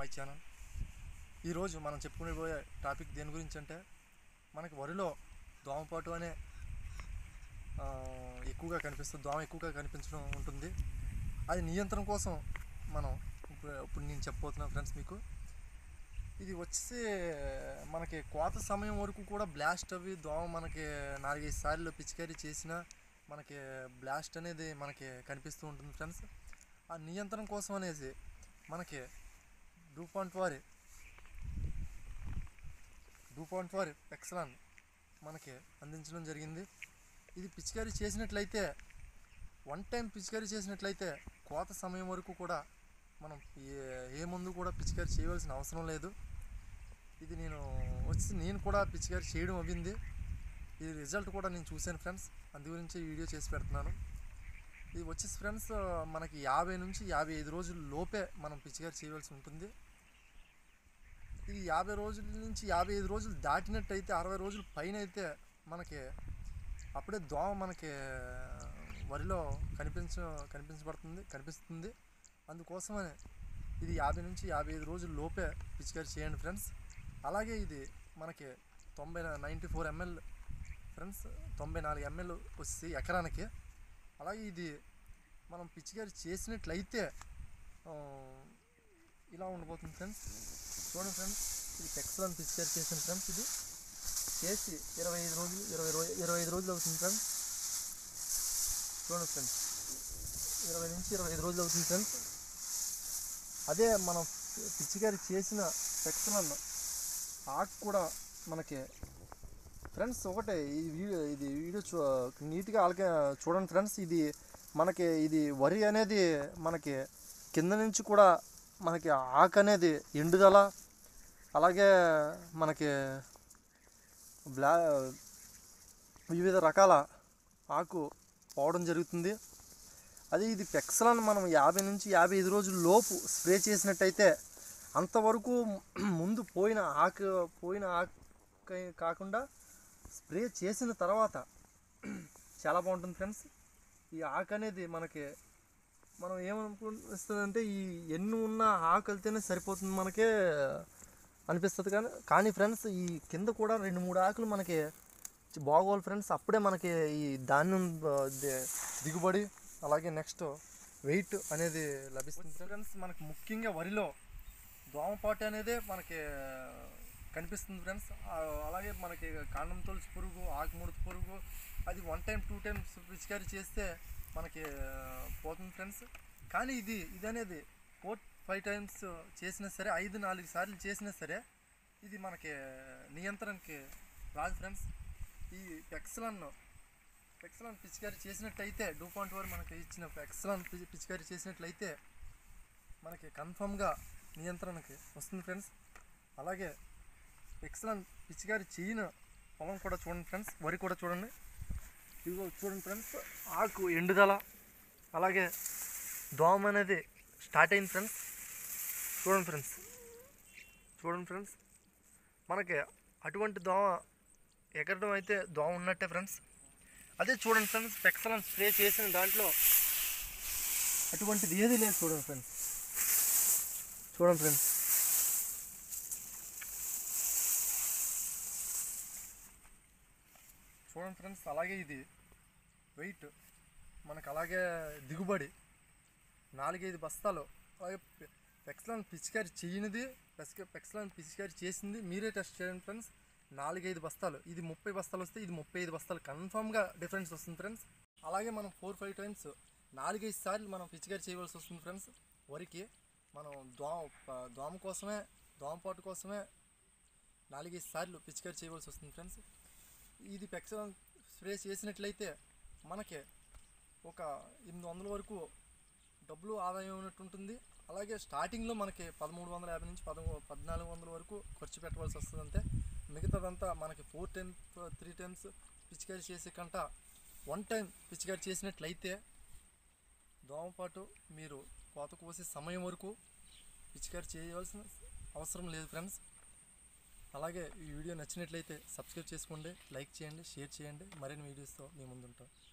my channel ఈరోజు మనం చెప్పుకునే టాపిక్ దేని గురించి అంటే మనకి వరిలో దోమపాటు అనే ఆ, ఎక్కువగా కనిపిస్తుంది దోమ ఎక్కువగా కనిపించడం ఉంటుంది అది నియంత్రణ కోసం మనం ఇప్పుడు ఇప్పుడు నేను చెప్పబోతున్నాను ఫ్రెండ్స్ మీకు ఇది వచ్చి మనకి కోత సమయం వరకు కూడా బ్లాస్ట్ అవి దోమ మనకి నాలుగైదు సార్లు పిచికారీ చేసినా మనకి బ్లాస్ట్ అనేది మనకి కనిపిస్తూ ఉంటుంది ఫ్రెండ్స్ ఆ నియంత్రణ కోసం అనేసి మనకి డూ పాయింట్ వారి డూ పాయింట్ వారి ఎక్సలాన్ మనకి అందించడం జరిగింది ఇది పిచికారీ చేసినట్లయితే వన్ టైం పిచికారీ చేసినట్లయితే కోత సమయం వరకు కూడా మనం ఏ ఏ మందు కూడా పిచికారీ చేయవలసిన అవసరం లేదు ఇది నేను వచ్చి నేను కూడా పిచికారీ చేయడం అవ్వింది ఇది రిజల్ట్ కూడా నేను చూశాను ఫ్రెండ్స్ అందు గురించి ఈ వీడియో చేసి పెడుతున్నాను ఇది వచ్చేసి ఫ్రెండ్స్ మనకి యాభై నుంచి యాభై ఐదు రోజుల లోపే మనం పిచికారీ చేయవలసి ఉంటుంది ఇది యాభై రోజుల నుంచి యాభై ఐదు రోజులు దాటినట్టయితే అరవై రోజుల పైన అయితే మనకి అప్పుడే దోమ మనకి వరిలో కనిపించ కనిపించబడుతుంది కనిపిస్తుంది అందుకోసమనే ఇది యాభై నుంచి యాభై ఐదు రోజుల లోపే పిచికారీ చేయండి ఫ్రెండ్స్ అలాగే ఇది మనకి తొంభై నైంటీ ఫోర్ ఎంఎల్ ఫ్రెండ్స్ తొంభై నాలుగు ఎంఎల్ వచ్చి ఎకరానికి అలాగే ఇది మనం పిచికారీ చేసినట్లయితే ఆ, ఇలా ఉండబోతుంది ఫ్రెండ్స్ చూడండి ఫ్రెండ్స్ ఇది ఎక్సలెంట్ పిచికారీ చేసిన ఫ్రెండ్స్ ఇది చేసి ఇరవై ఐదు రోజులు ఇరవై రోజు ఇరవై ఐదు రోజులు అవుతుంది ఫ్రెండ్స్ చూడండి ఫ్రెండ్స్ ఇరవై నుంచి ఇరవై ఐదు రోజులు అవుతుంది ఫ్రెండ్స్ అదే మనం పిచ్చిగారి చేసిన సెక్షన్ ఆకు కూడా మనకి ఫ్రెండ్స్ ఒకటే ఈ వీడియో ఇది వీడియో చూ నీట్గా అలాగే చూడండి ఫ్రెండ్స్ ఇది మనకి ఇది వరి అనేది మనకి కింద నుంచి కూడా మనకి ఆకు అనేది ఎండుదల అలాగే మనకి బ్లా వివిధ రకాల ఆకు పోవడం జరుగుతుంది అదే ఇది పెక్సలాన్ మనం యాభై నుంచి యాభై ఐదు రోజుల లోపు స్ప్రే చేసినట్టయితే అంతవరకు ముందు పోయిన ఆకు పోయిన ఆకు కా- కాకుండా స్ప్రే చేసిన తర్వాత చాలా బాగుంటుంది ఫ్రెండ్స్ ఈ ఆకు అనేది మనకి మనం ఏమనుకుంటుందంటే ఈ ఎన్ని ఉన్న ఆకు వెళ్తేనే సరిపోతుంది మనకే అనిపిస్తుంది కానీ కానీ ఫ్రెండ్స్ ఈ కింద కూడా రెండు మూడు ఆకులు మనకి బాగోవాలి ఫ్రెండ్స్ అప్పుడే మనకి ఈ ధాన్యం ఆ, ది- దిగుబడి అలాగే నెక్స్ట్ వెయిట్ అనేది లభిస్తుంది ఫ్రెండ్స్ మనకి ముఖ్యంగా వరిలో దోమపాటు అనేది మనకి కనిపిస్తుంది ఫ్రెండ్స్ ఆ, అలాగే మనకి కాండం తొలచి పురుగు ఆకుముడత పురుగు అది వన్ టైం టూ టైమ్స్ పిచికారీ చేస్తే మనకి ఆ, పోతుంది ఫ్రెండ్స్ కానీ ఇది ఇది అనేది ఫోర్ ఫైవ్ టైమ్స్ చేసినా సరే ఐదు నాలుగు సార్లు చేసినా సరే ఇది మనకి నియంత్రణకి రాదు ఫ్రెండ్స్ ఈ ఎక్సలన్ ఎక్సలన్ పిచికారీ చేసినట్టయితే డూ పాయింట్ వర్ మనకి ఇచ్చిన ఎక్సలన్ పిచికారీ చేసినట్లయితే మనకి కన్ఫర్మ్గా నియంత్రణకి వస్తుంది ఫ్రెండ్స్ అలాగే ఎక్సలన్ పిచికారీ చేయని పొలం కూడా చూడండి ఫ్రెండ్స్ వరి కూడా చూడండి ఇదిగో చూడండి ఫ్రెండ్స్ ఆకు ఎండుదల అలాగే దోమ అనేది స్టార్ట్ అయింది ఫ్రెండ్స్ చూడండి ఫ్రెండ్స్ చూడండి ఫ్రెండ్స్ మనకి అటువంటి దోమ ఎగరడం అయితే దోమ ఉన్నట్టే ఫ్రెండ్స్ అదే చూడండి ఫ్రెండ్స్ ఎక్సలెంట్ స్ప్రే చేసిన దాంట్లో అటువంటిది ఏది లేదు చూడండి ఫ్రెండ్స్ చూడండి ఫ్రెండ్స్ చూడండి ఫ్రెండ్స్ అలాగే ఇది వెయిట్ మనకు అలాగే దిగుబడి నాలుగైదు బస్తాలు అలాగే పెక్సలాన్ పిచికారి చేయనిది పెస్క పెక్సలాన్ పిచికారి చేసింది మీరే టెస్ట్ చేయండి ఫ్రెండ్స్ నాలుగైదు బస్తాలు ఇది ముప్పై బస్తాలు వస్తే ఇది ముప్పై ఐదు బస్తాలు కన్ఫామ్గా డిఫరెన్స్ వస్తుంది ఫ్రెండ్స్ అలాగే మనం ఫోర్ ఫైవ్ టైమ్స్ నాలుగైదు సార్లు మనం పిచికారి చేయవలసి వస్తుంది ఫ్రెండ్స్ వరికి మనం దోమ ప- దోమ కోసమే దోమపాటు కోసమే నాలుగైదు సార్లు పిచికారి చేయవలసి వస్తుంది ఫ్రెండ్స్ ఇది పెక్సలాన్ స్ప్రే చేసినట్లయితే మనకి ఒక ఎనిమిది వందల వరకు డబ్బులు ఆదాయం ఉన్నట్టు ఉంటుంది అలాగే స్టార్టింగ్లో మనకి పదమూడు వందల యాభై నుంచి పదమూ పద్నాలుగు వందల వరకు ఖర్చు పెట్టవలసి వస్తుంది అంతే మిగతాదంతా మనకి ఫోర్ టైమ్స్ త్రీ టైమ్స్ పిచికారీ చేసే కంట వన్ టైం పిచికారీ చేసినట్లయితే దోమపాటు మీరు కోత కోసే సమయం వరకు పిచికారీ చేయవలసిన అవసరం లేదు ఫ్రెండ్స్ అలాగే ఈ వీడియో నచ్చినట్లయితే సబ్స్క్రైబ్ చేసుకోండి లైక్ చేయండి షేర్ చేయండి మరిన్ని వీడియోస్తో మీ ముందుంటాం